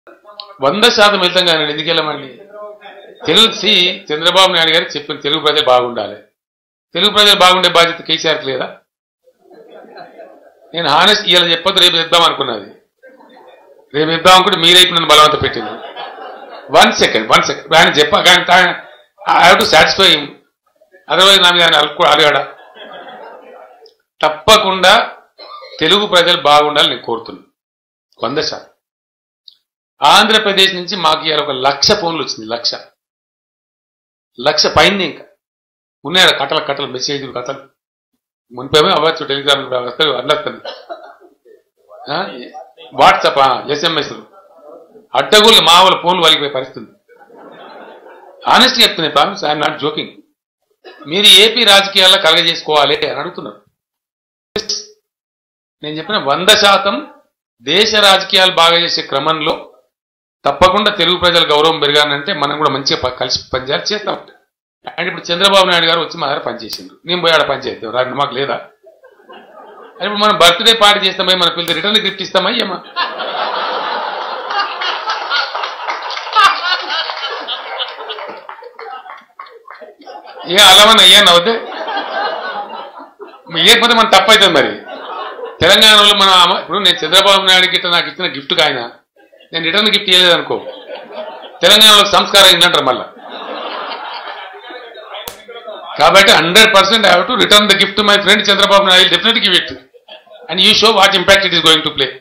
వంద శాతం వెళ్తాం కానీ ఎందుకు వెళ్ళమండి తెలిసి చంద్రబాబు నాయుడు గారు చెప్పిన తెలుగు ప్రజలు బాగుండాలి తెలుగు ప్రజలు బాగుండే బాధ్యత కేసీఆర్కి లేదా నేను హానెస్ట్ ఇలా చెప్పొద్దు రేపు ఇద్దాం అనుకున్నది రేపు ఇద్దాం అనుకుంటే మీరైపు నన్ను బలవంత పెట్టింది వన్ సెకండ్ వన్ సెకండ్ ఆయన చెప్ప కానీ I have to satisfy otherwise నా మీద ఆయన అలుకు అడగాడా తప్పకుండా తెలుగు ప్రజలు బాగుండాలి నేను కోరుతున్నాను వంద శాతం ఆంధ్రప్రదేశ్ నుంచి మాకు ఇవాళ ఒక లక్ష ఫోన్లు వచ్చింది లక్ష లక్ష పైన ఇంకా ఉన్నాయి కట్టల కట్టలు మెసేజ్లు కథలు మునిపేమో అవ్వచ్చు టెలిగ్రామ్ వస్తారు అన్నస్తుంది వాట్సాప్ ఎస్ఎంఎస్ అడ్డగోలు మామూలు ఫోన్లు వలిగిపోయే పరిస్థితి ఆనెస్ట్ చెప్తున్నాయి ప్రామిస్ ఐఎమ్ నాట్ జోకింగ్ మీరు ఏపీ రాజకీయాల్లో కలగజేసుకోవాలి అని అడుగుతున్నారు నేను చెప్పిన వంద శాతం దేశ రాజకీయాలు బాగా చేసే క్రమంలో తప్పకుండా తెలుగు ప్రజల గౌరవం పెరగాలంటే మనం కూడా మంచిగా ప- కలిసి పనిచేయాలి చేస్తాం అండ్ ఇప్పుడు చంద్రబాబు నాయుడు గారు వచ్చి మా దగ్గర పనిచేసిండ్రు నేను పోయి ఆడ పనిచేస్తాం రాండి మాకు లేదా అని ఇప్పుడు మనం బర్త్డే పార్టీ చేస్తామై మన పిల్లలు రిటర్న్ గిఫ్ట్ ఇస్తామా ఏమా ఏ అలవన్న ఏ నవ్వుతే ఇవ్వకపోతే మన తప్పు అవుతుంది మరి తెలంగాణలో మన అమ- ఇప్పుడు నేను చంద్రబాబు నాయుడు గిట్ట నాకు ఇచ్చిన గిఫ్ట్ ఆయన నేను రిటర్న్ గిఫ్ట్ ఇవ్వలేదు అనుకో తెలంగాణలో సంస్కారం ఏంటంటారు మళ్ళా కాబట్టి hundred percent I to return the gift my friend Chandrababu Naidu definite give it and you show what impact it is going to play